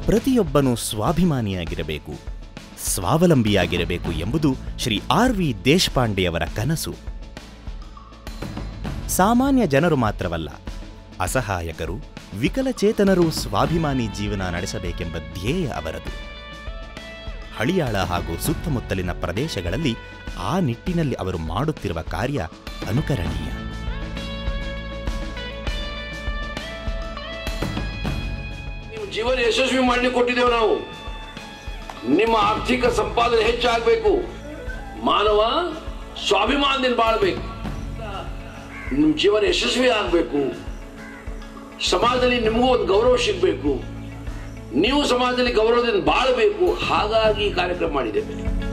ಪ್ರತಿಯೊಬ್ಬನೂ ಸ್ವಾಭಿಮಾನಿಯಾಗಿರಬೇಕು ಸ್ವಾವಲಂಬಿಯಾಗಿರಬೇಕು ಎಂಬುದು Shri R V ದೇಶಪಾಂಡೆಯವರ ಕನಸು ಸಾಮಾನ್ಯ ಜನರು ಮಾತ್ರವಲ್ಲ ಅಸಹಾಯಕರು ವಿಕಲಚೇತನರು ಸ್ವಾಭಿಮಾನಿ ಜೀವನ ನಡೆಸಬೇಕೆಂಬ ಧ್ಯೇಯ ಅವರದು ಹಳಿಯಾಳ ಹಾಗೂ ಸುತ್ತಮುತ್ತಲಿನ ಪ್ರದೇಶಗಳಲ್ಲಿ ಆ ನಿಟ್ಟಿನಲ್ಲಿ ಅವರು ಮಾಡುತ್ತಿರುವ ಕಾರ್ಯ ಅನುಕರಣೀಯ ನೀವು ಜೀವನ ಯಶಸ್ವಿ ಮಾಡಲಿಕ್ಕೆ ಕೊಟ್ಟಿದ್ದೇವೆ ನಾವು ನಿಮ್ಮ ಆರ್ಥಿಕ ಸಂಪಾದನೆ ಹೆಚ್ಚಾಗಬೇಕು ಮಾನವ ಸ್ವಾಭಿಮಾನದಿಂದ ಬಾಳ್ಬೇಕು ನಿಮ್ಮ ಜೀವನ ಯಶಸ್ವಿ ಆಗಬೇಕು ಸಮಾಜದಲ್ಲಿ ನಿಮಗೂ ಒಂದು ಗೌರವ ಸಿಗಬೇಕು ನೀವು ಸಮಾಜದಲ್ಲಿ ಗೌರವದಿಂದ ಬಾಳಬೇಕು ಹಾಗಾಗಿ ಈ ಕಾರ್ಯಕ್ರಮ ಮಾಡಿದ್ದೇವೆ